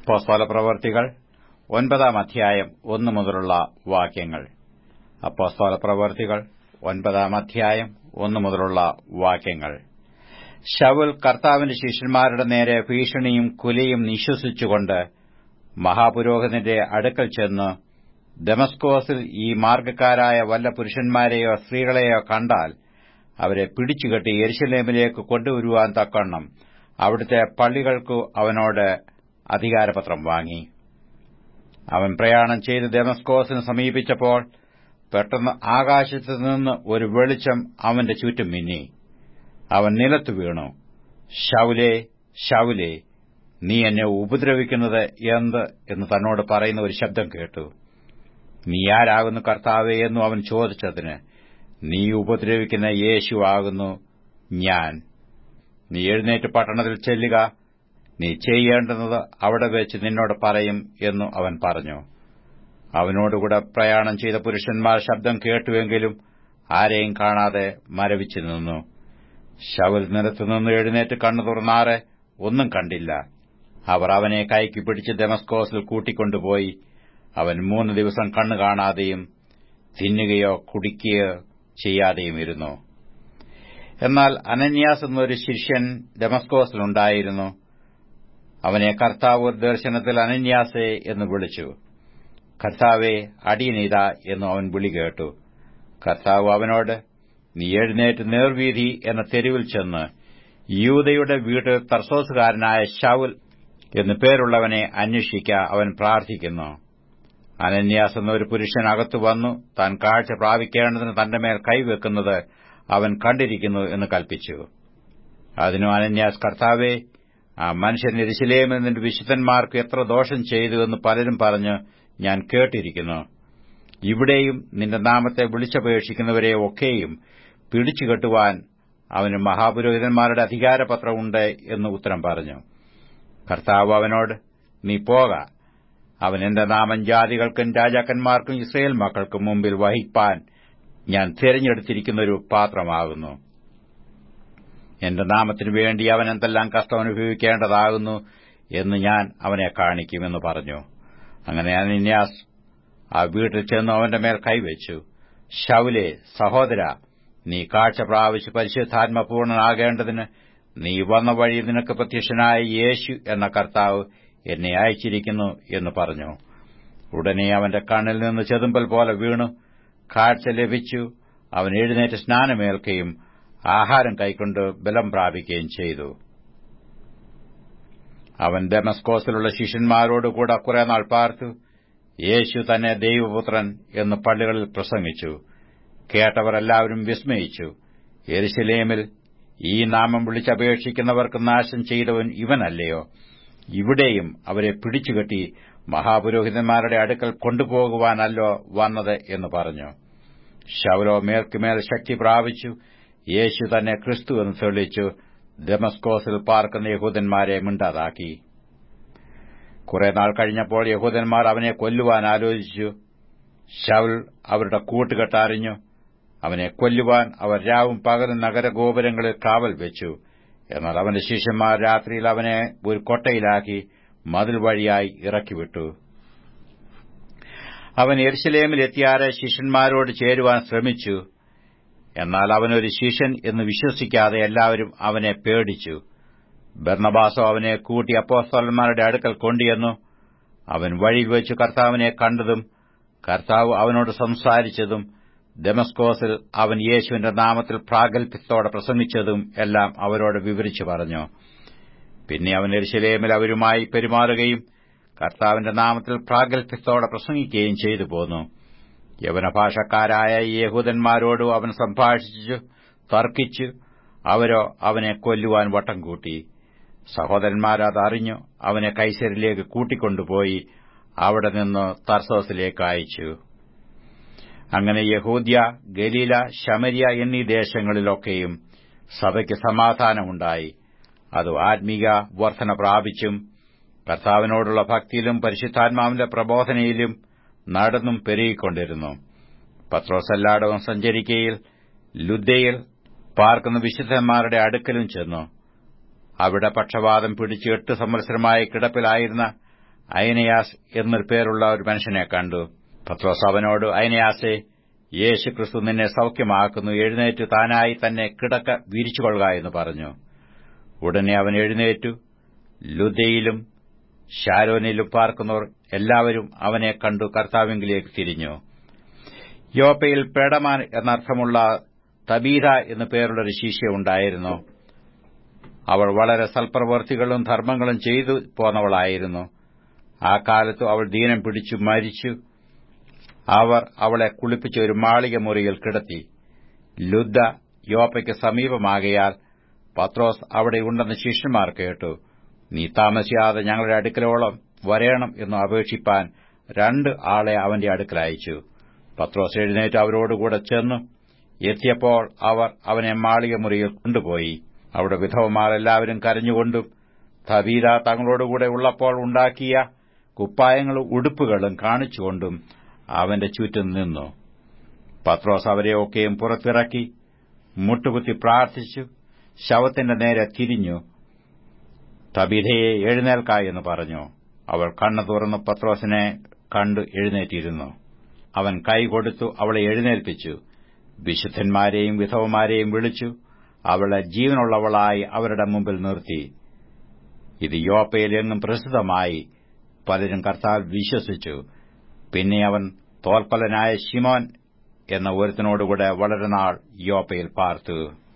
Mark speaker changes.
Speaker 1: അപ്പോസ്തല പ്രവർത്തികൾ ഒൻപതാം അധ്യായം ഒന്നു മുതലുള്ള വാക്യങ്ങൾ അപ്പോസ്തല പ്രവർത്തികൾ ഒൻപതാം അധ്യായം ഒന്നു മുതലുള്ള വാക്യങ്ങൾ ശവുൽ കർത്താവിന്റെ ശിഷ്യന്മാരുടെ നേരെ ഭീഷണിയും കുലയും നിശ്വസിച്ചുകൊണ്ട് മഹാപുരോഹിതന്റെ അടുക്കൽ ചെന്ന് ദമസ്കോസിൽ ഈ മാർഗക്കാരായ വല്ല പുരുഷന്മാരെയോ സ്ത്രീകളെയോ കണ്ടാൽ അവരെ പിടിച്ചുകെട്ടി യെരുശലേമിലേക്ക് കൊണ്ടുവരുവാൻ തക്കവണ്ണം അവിടുത്തെ പള്ളികൾക്കു അവനോട് അധികാരപത്രം വാങ്ങി അവൻ പ്രയാണം ചെയ്ത് ദമസ്കോസിന് സമീപിച്ചപ്പോൾ പെട്ടെന്ന് ആകാശത്തു നിന്ന് ഒരു വെളിച്ചം അവന്റെ ചുറ്റും മിന്നി അവൻ നിലത്തു വീണു ശൗലേ ശൗലേ നീ എന്നെ ഉപദ്രവിക്കുന്നത് എന്ത് എന്ന് തന്നോട് പറയുന്ന ഒരു ശബ്ദം കേട്ടു നീ ആരാകുന്നു കർത്താവേ എന്നു അവൻ ചോദിച്ചതിന് നീ ഉപദ്രവിക്കുന്ന യേശു ആകുന്നു ഞാൻ നീ എഴുന്നേറ്റ് പട്ടണത്തിൽ ചെല്ലുക നീ ചെയ്യേണ്ടുന്നത് അവിടെ വെച്ച് നിന്നോട് പറയും എന്നു അവൻ പറഞ്ഞു അവനോടുകൂടെ പ്രയാണം ചെയ്ത പുരുഷന്മാർ ശബ്ദം കേട്ടുവെങ്കിലും ആരെയും കാണാതെ മരവിച്ചു നിന്നു ശവൽ നിലത്തുനിന്ന് എഴുന്നേറ്റ് കണ്ണു തുറന്നാറെ ഒന്നും കണ്ടില്ല അവർ അവനെ കൈക്ക് പിടിച്ച് ഡെമസ്കോസിൽ കൂട്ടിക്കൊണ്ടുപോയി അവൻ മൂന്ന് ദിവസം കണ്ണു കാണാതെയും തിന്നുകയോ കുടിക്കുകയോ ചെയ്യാതെയും ഇരുന്നു എന്നാൽ അനന്യാസ് എന്നൊരു ശിഷ്യൻ ഡെമസ്കോസിലുണ്ടായിരുന്നു അവനെ കർത്താവ് ഒരു ദർശനത്തിൽ അനന്യാസെ എന്ന് വിളിച്ചു കർത്താവെ അടിയനീത എന്ന് അവൻ വിളി കേട്ടു കർത്താവ് അവനോട് നീ എഴുന്നേറ്റ് നേർവീതി എന്ന തെരുവിൽ ചെന്ന് യൂതയുടെ വീട്ടിൽ തർസോസുകാരനായ ഷൌൽ എന്നു പേരുള്ളവനെ അന്വേഷിക്ക അവൻ പ്രാർത്ഥിക്കുന്നു അനന്യാസ് എന്നൊരു പുരുഷൻ അകത്തു വന്നു താൻ കാഴ്ച പ്രാപിക്കേണ്ടതിന് തന്റെ മേൽ കൈവെക്കുന്നത് അവൻ കണ്ടിരിക്കുന്നു എന്ന് കൽപ്പിച്ചു അതിനു അനന്യാസ് കർത്താവെ ആ മനുഷ്യൻ എരിശിലേമിൽ നിന്റെ വിശുദ്ധന്മാർക്ക് എത്ര ദോഷം ചെയ്തു എന്ന് പലരും പറഞ്ഞ് ഞാൻ കേട്ടിരിക്കുന്നു ഇവിടെയും നിന്റെ നാമത്തെ വിളിച്ചപേക്ഷിക്കുന്നവരെ ഒക്കെയും പിടിച്ചുകെട്ടുവാൻ അവന് മഹാപുരോഹിതന്മാരുടെ അധികാരപത്രമുണ്ട് എന്ന് ഉത്തരം പറഞ്ഞു കർത്താവ് അവനോട് നീ പോക അവൻ എന്റെ നാമം ജാതികൾക്കും രാജാക്കന്മാർക്കും ഇസ്രയേൽ മക്കൾക്കും മുമ്പിൽ വഹിപ്പാൻ ഞാൻ തിരഞ്ഞെടുത്തിരിക്കുന്നൊരു പാത്രമാകുന്നു എന്റെ നാമത്തിനു വേണ്ടി അവൻ എന്തെല്ലാം കഷ്ടം അനുഭവിക്കേണ്ടതാകുന്നു എന്ന് ഞാൻ അവനെ കാണിക്കുമെന്ന് പറഞ്ഞു അങ്ങനെ അനിന്യാസ് ആ വീട്ടിൽ ചെന്ന് അവന്റെ മേൽ കൈവച്ചു ശൗലെ സഹോദര നീ കാഴ്ച പ്രാപിച്ച് പരിശുദ്ധാത്മ പൂർണ്ണനാകേണ്ടതിന് നീ വന്ന വഴി നിനക്ക് പ്രത്യക്ഷനായ യേശു എന്ന കർത്താവ് എന്നെ അയച്ചിരിക്കുന്നു എന്ന് പറഞ്ഞു ഉടനെ അവന്റെ കണ്ണിൽ നിന്ന് ചെതുമ്പൽ പോലെ വീണു കാഴ്ച ലഭിച്ചു അവൻ എഴുന്നേറ്റ് സ്നാനമേൽക്കുകയും ആഹാരം കൈക്കൊണ്ട് ബലം പ്രാപിക്കുകയും ചെയ്തു അവൻ ഡെമസ്കോസിലുള്ള ശിഷ്യന്മാരോടുകൂടെ കുറെ നാൾ പാർത്തു യേശു തന്നെ ദൈവപുത്രൻ എന്ന് പള്ളികളിൽ പ്രസംഗിച്ചു കേട്ടവർ എല്ലാവരും വിസ്മയിച്ചു എരുശലേമിൽ ഈ നാമം വിളിച്ചപേക്ഷിക്കുന്നവർക്ക് നാശം ചെയ്തവൻ ഇവനല്ലയോ ഇവിടെയും അവരെ പിടിച്ചുകെട്ടി മഹാപുരോഹിതന്മാരുടെ അടുക്കൽ കൊണ്ടുപോകുവാനല്ലോ വന്നത് എന്ന് പറഞ്ഞു ശൗലോ മേൽക്കുമേൽ ശക്തി പ്രാപിച്ചു യേശു തന്നെ ക്രിസ്തു എന്ന് തെളിയിച്ചു ഡെമസ്കോസിൽ പാർക്കുന്ന യഹൂദന്മാരെ മിണ്ടാതാക്കി കുറെ നാൾ കഴിഞ്ഞപ്പോൾ യഹൂദന്മാർ അവനെ കൊല്ലുവാൻ ആലോചിച്ചു ശൗൽ അവരുടെ കൂട്ടുകെട്ടറിഞ്ഞു അവനെ കൊല്ലുവാൻ അവർ രാവും പകലും നഗരഗോപുരങ്ങളിൽ കാവൽ വെച്ചു എന്നാൽ അവന്റെ ശിഷ്യന്മാർ രാത്രിയിൽ അവനെ ഒരു കൊട്ടയിലാക്കി മതിൽ വഴിയായി ഇറക്കിവിട്ടു അവൻ എരുശലേമിലെത്തിയാറെ ശിഷ്യന്മാരോട് ചേരുവാൻ ശ്രമിച്ചു എന്നാൽ അവനൊരു ശിഷ്യൻ എന്ന് വിശ്വസിക്കാതെ എല്ലാവരും അവനെ പേടിച്ചു ബർണബാസോ അവനെ കൂട്ടി അപ്പോസ്തലന്മാരുടെ അടുക്കൽ കൊണ്ടുവന്നു അവൻ വഴിയിൽ വെച്ച് കർത്താവിനെ കണ്ടതും കർത്താവ് അവനോട് സംസാരിച്ചതും ഡെമസ്കോസിൽ അവൻ യേശുവിന്റെ നാമത്തിൽ പ്രാഗൽഭ്യത്തോടെ പ്രസംഗിച്ചതും എല്ലാം അവരോട് വിവരിച്ചു പറഞ്ഞു പിന്നെ അവൻ എരിശിലേമിൽ അവരുമായി പെരുമാറുകയും കർത്താവിന്റെ നാമത്തിൽ പ്രാഗൽഭ്യത്തോടെ പ്രസംഗിക്കുകയും ചെയ്തു പോന്നു യവനഭാഷക്കാരായ യഹൂദന്മാരോടും അവൻ സംഭാഷിച്ചു തർക്കിച്ചു അവരോ അവനെ കൊല്ലുവാൻ വട്ടം കൂട്ടി സഹോദരന്മാരതറിഞ്ഞു അവനെ കൈസരിലേക്ക് കൂട്ടിക്കൊണ്ടുപോയി അവിടെ നിന്ന് തർസോസിലേക്ക് അയച്ചു അങ്ങനെ യഹൂദ്യ ഗലീല ശമരിയ എന്നീ ദേശങ്ങളിലൊക്കെയും സഭയ്ക്ക് സമാധാനമുണ്ടായി അത് ആത്മീക വർധന പ്രാപിച്ചും കർത്താവിനോടുള്ള ഭക്തിയിലും പരിശുദ്ധാത്മാവിന്റെ പ്രബോധനയിലും നടന്നും പെരുകിക്കൊണ്ടിരുന്നു പത്രോസെല്ലാടവും സഞ്ചരിക്കയിൽ ലുദ്ദയിൽ പാർക്കുന്ന വിശുദ്ധന്മാരുടെ അടുക്കലും ചെന്നു അവിടെ പക്ഷവാതം പിടിച്ച് എട്ട് സംവത്സരമായി കിടപ്പിലായിരുന്ന അയനയാസ് എന്നൊരു പേരുള്ള ഒരു മനുഷ്യനെ കണ്ടു പത്രോസ് അവനോട് അയനയാസെ യേശു ക്രിസ്തു നിന്നെ സൌഖ്യമാക്കുന്നു എഴുന്നേറ്റ് താനായി തന്നെ കിടക്ക വിരിച്ചുകൊള്ളുക എന്ന് പറഞ്ഞു ഉടനെ അവൻ എഴുന്നേറ്റു ലുദയിലും ഷാരോനിലും പാർക്കുന്നവർ എല്ലാവരും അവനെ കണ്ടു കർത്താവിംഗിലേക്ക് തിരിഞ്ഞു യോപ്പയിൽ പേടമാൻ എന്നർത്ഥമുള്ള തബീത എന്നു പേരുള്ളൊരു ശിഷ്യ ഉണ്ടായിരുന്നു അവൾ വളരെ സൽപ്രവർത്തികളും ധർമ്മങ്ങളും ചെയ്തു പോന്നവളായിരുന്നു ആ കാലത്ത് അവൾ ദീനം പിടിച്ചു മരിച്ചു അവർ അവളെ കുളിപ്പിച്ച ഒരു മാളിക മുറിയിൽ കിടത്തി ലുദ്ദ യോപ്പയ്ക്ക് സമീപമാകയാൽ പത്രോസ് അവിടെയുണ്ടെന്ന് ശിഷ്യന്മാർ കേട്ടു നീ താമസിയാതെ ഞങ്ങളുടെ അടുക്കലോളം വരേണം എന്ന് അപേക്ഷിപ്പാൻ രണ്ട് ആളെ അവന്റെ അടുക്കൽ അയച്ചു പത്രോസ് എഴുന്നേറ്റ് അവരോടുകൂടെ ചെന്നു എത്തിയപ്പോൾ അവർ അവനെ മാളിക മുറിയിൽ കൊണ്ടുപോയി അവിടെ വിധവമാർ എല്ലാവരും കരഞ്ഞുകൊണ്ടും തബീത തങ്ങളോടുകൂടെ ഉള്ളപ്പോൾ ഉണ്ടാക്കിയ കുപ്പായങ്ങളും ഉടുപ്പുകളും കാണിച്ചുകൊണ്ടും അവന്റെ ചുറ്റും നിന്നു പത്രോസ് അവരെയൊക്കെയും പുറത്തിറക്കി മുട്ടുകുത്തി പ്രാർത്ഥിച്ചു ശവത്തിന്റെ നേരെ തിരിഞ്ഞു തബിധയെ എഴുന്നേൽക്ക എന്ന് പറഞ്ഞു അവൾ കണ്ണു തുറന്ന് പത്രോസിനെ കണ്ടു എഴുന്നേറ്റിരുന്നു അവൻ കൈ കൊടുത്തു അവളെ എഴുന്നേൽപ്പിച്ചു വിശുദ്ധന്മാരെയും വിധവമാരെയും വിളിച്ചു അവളെ ജീവനുള്ളവളായി അവരുടെ മുമ്പിൽ നിർത്തി ഇത് യോപ്പയിൽ എങ്ങും പ്രസിദ്ധമായി പലരും കർത്താൽ വിശ്വസിച്ചു പിന്നെ അവൻ തോൽപ്പലനായ ശിമോൻ എന്ന ഒരുത്തനോടുകൂടെ വളരെ നാൾ യോപ്പയിൽ പാർത്തു